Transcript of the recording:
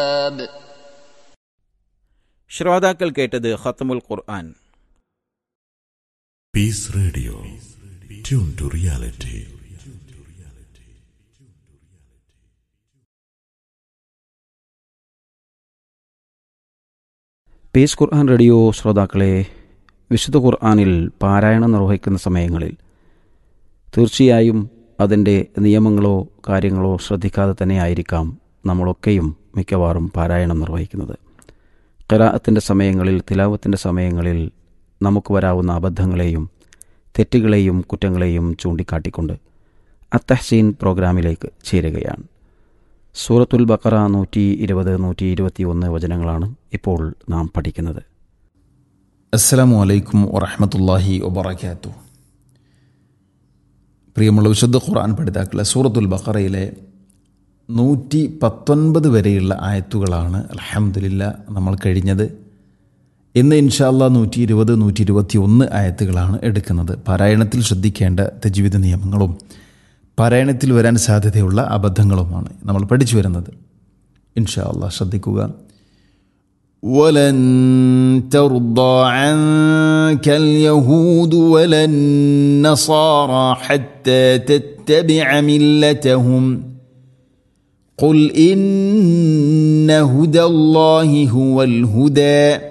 ശ്രോതാക്കൾ കേട്ടത് ഖത്തമുൽ Quran Peace Radio tune to reality Peace Quran Radio ശ്രോതാക്കളെ വിശുദ്ധ ഖുർആനിൽ പാരായണം നിർവഹിക്കുന്ന സമയങ്ങളിൽ തീർച്ചയായും അതിൻ്റെ നിയമങ്ങളോ കാര്യങ്ങളോ ശ്രദ്ധിക്കാതെ തന്നെ ആയിരിക്കാം നമ്മളൊക്കെയും മിക്കവാറും പാരായണം നിർവഹിക്കുന്നത് ഖിറാഅത്തിൻ്റെ സമയങ്ങളിൽ തിലാവത്തിൻ്റെ സമയങ്ങളിൽ നമുക്ക് വരാവുന്ന അബദ്ധങ്ങളെയും തെറ്റുകളെയും കുറ്റങ്ങളെയും ചൂണ്ടിക്കാട്ടിക്കൊണ്ട് അത്തഹ്സീൻ പ്രോഗ്രാമിലേക്ക് ചേരുകയാണ് സൂറത്തുൽ ബക്കറ നൂറ്റി ഇരുപത് നൂറ്റി ഇരുപത്തി ഒന്ന് വചനങ്ങളാണ് ഇപ്പോൾ നാം പഠിക്കുന്നത് അസ്സലാമു അലൈക്കും വറഹമത്തല്ലാഹി വബറകാത്തു പ്രിയമുള്ള വിശുദ്ധ ഖുർആൻ പഠിതാക്കളെ സൂറത്തുൽ ബഖറയിലെ നൂറ്റി പത്തൊൻപത് വരെയുള്ള ആയത്തുകളാണ് അലഹമുല്ല നമ്മൾ കഴിഞ്ഞത് ഇന്ന് ഇൻഷാല്ല നൂറ്റി ഇരുപത് നൂറ്റി ഇരുപത്തി ഒന്ന് ആയത്തുകളാണ് എടുക്കുന്നത് പാരായണത്തിൽ ശ്രദ്ധിക്കേണ്ട തജ്വിധ നിയമങ്ങളും പാരായണത്തിൽ വരാൻ സാധ്യതയുള്ള അബദ്ധങ്ങളുമാണ് നമ്മൾ പഠിച്ചു വരുന്നത് ഇൻഷാ അള്ളാഹ് ശ്രദ്ധിക്കുക ولن ترضى عنك اليهود ولا النصارى حتى تتبع ملتهم قل إن هدى الله هو الهدى